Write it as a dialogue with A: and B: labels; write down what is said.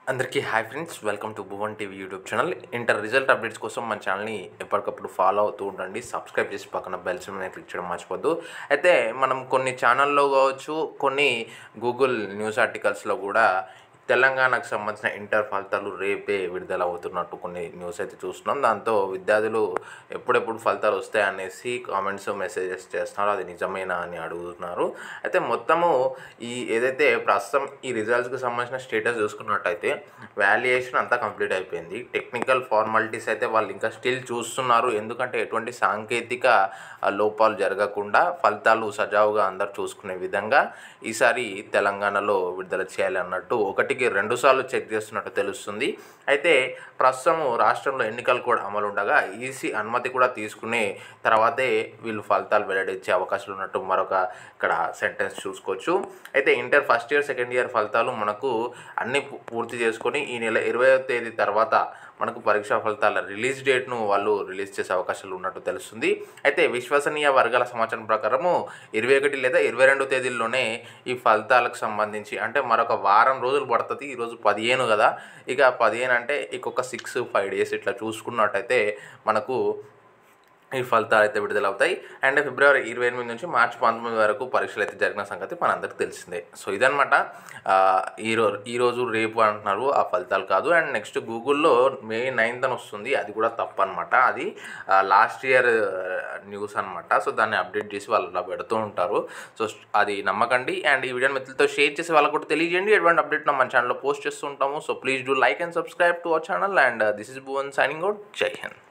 A: అందరికీ hi friends welcome to Bhuvan TV YouTube channel inter result updates కోసం మన ఛానల్ని ఎప్పటికప్పుడు ఫాలో అవుతూ ఉండండి సబ్స్క్రైబ్ చేసి పక్కన బెల్స్ మీద క్లిక్ చేయడం మర్చిపోద్దు అయితే మనం కొన్ని ఛానల్లో కావచ్చు కొన్ని గూగుల్ న్యూస్ ఆర్టికల్స్లో కూడా తెలంగాణకు సంబంధించిన ఇంటర్ ఫలితాలు రేపే విడుదల అవుతున్నట్టు కొన్ని న్యూస్ అయితే చూస్తున్నాం దాంతో విద్యార్థులు ఎప్పుడెప్పుడు ఫలితాలు వస్తాయి అనేసి కామెంట్స్ మెసేజెస్ చేస్తున్నారు అది నిజమేనా అని అడుగుతున్నారు అయితే మొత్తము ఈ ఏదైతే ప్రస్తుతం ఈ రిజల్ట్స్కి సంబంధించిన స్టేటస్ చూసుకున్నట్టయితే వాల్యుయేషన్ అంతా కంప్లీట్ అయిపోయింది టెక్నికల్ ఫార్మాలిటీస్ అయితే వాళ్ళు ఇంకా స్టిల్ చూస్తున్నారు ఎందుకంటే ఎటువంటి సాంకేతిక ఆ, లోపాలు జరగకుండా ఫలితాలు సజావుగా అందరు చూసుకునే విధంగా ఈసారి తెలంగాణలో విడుదల చేయాలి అన్నట్టు ఒకటికి రెండు సార్లు చెక్ చేస్తున్నట్టు తెలుస్తుంది అయితే ప్రస్తుతం రాష్ట్రంలో ఎన్నికలు కూడా అమలు ఉండగా ఈసీ అనుమతి కూడా తీసుకుని తర్వాతే వీళ్ళు ఫలితాలు వెల్లడించే అవకాశాలు ఉన్నట్టు మరొక ఇక్కడ సెంటెన్స్ చూసుకోవచ్చు అయితే inter first year second year ఫలితాలు మనకు అన్ని పూ- పూర్తి చేసుకొని ఈ నెల ఇరవై తేదీ తర్వాత మనకు పరీక్షా ఫలితాల రిలీజ్ డేట్ను వాళ్ళు రిలీజ్ చేసే అవకాశాలు ఉన్నట్టు తెలుస్తుంది అయితే విశ్వసనీయ వర్గాల సమాచారం ప్రకారము ఇరవై ఒకటి లేదా ఇరవై రెండు తేదీల్లోనే ఈ ఫలితాలకు సంబంధించి అంటే మరొక వారం రోజులు పడుతుంది ఈరోజు పదిహేను కదా ఇక పదిహేను అంటే ఇంకొక సిక్స్ ఫైవ్ డేస్ ఇట్లా చూసుకున్నట్టయితే మనకు ఈ ఫలితాలు అయితే విడుదలవుతాయి అండ్ ఫిబ్రవరి ఇరవై ఎనిమిది నుంచి మార్చి పంతొమ్మిది వరకు పరీక్షలు అయితే జరిగిన సంగతి మనందరికీ తెలిసిందే సో ఇదనమాట ఆ, ఈ రోజు ఈ రోజు రేపు అంటున్నారు ఆ ఫలితాలు కాదు అండ్ నెక్స్ట్ గూగుల్లో మే నైన్త్ అని వస్తుంది అది కూడా తప్పు అనమాట అది లాస్ట్ ఇయర్ న్యూస్ అనమాట సో దాన్ని అప్డేట్ చేసి వాళ్ళు అలా పెడుతూ ఉంటారు సో అది నమ్మకండి అండ్ ఈ వీడియోని మిత్రులతో షేర్ చేసి వాళ్ళకు కూడా తెలియజేయండి ఎటువంటి అప్డేట్ మన ఛానల్లో పోస్ట్ చేస్తూ ఉంటాము so please do like and subscribe to our channel and this is Bhuvan signing out జై హింద్